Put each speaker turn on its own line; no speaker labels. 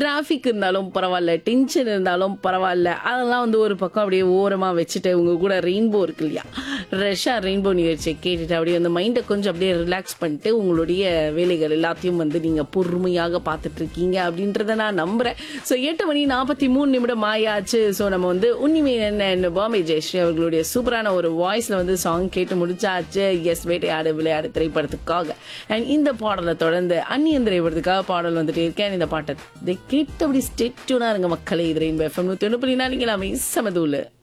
traffic இருந்தாலும் பரவாயில்ல tension இருந்தாலும் பரவாயில்ல அதெல்லாம் வந்து ஒரு பக்கம் அப்படியே ஓரமாக வச்சுட்டு உங்க கூட ரெயின்போ இருக்கு இல்லையா ரஷ்ஷா ரெயின்போ நிகழ்ச்சியை கேட்டுட்டு அப்படியே அந்த மைண்டை கொஞ்சம் அப்படியே ரிலாக்ஸ் பண்ணிட்டு உங்களுடைய வேலைகள் எல்லாத்தையும் வந்து நீங்கள் பொறுமையாக பார்த்துட்டு இருக்கீங்க அப்படின்றத நான் நம்புறேன் ஸோ எட்டு மணி நாற்பத்தி மூணு நிமிடம் ஆயாச்சு ஸோ நம்ம வந்து உன்னிமே என்ன பாம்பே ஜெயஸ்ரீ அவர்களுடைய சூப்பரான ஒரு வாய்ஸ்ல வந்து சாங் கேட்டு முடிச்சாச்சு எஸ் வேட்டையாடு விளையாடு திரைப்படத்துக்காக அண்ட் இந்த பாடலை தொடர்ந்து அந்நியன் திரைப்படத்துக்காக பாடல் வந்துட்டு இருக்கேன் இந்த பாட்டை கேட்டபடி ஸ்டெட்யூனா இருங்க மக்களே இது ரெயின்போ எஃப்எம் நூற்றி ஒன்று புள்ளி நாளைக்கு எல்லாமே சமதூள்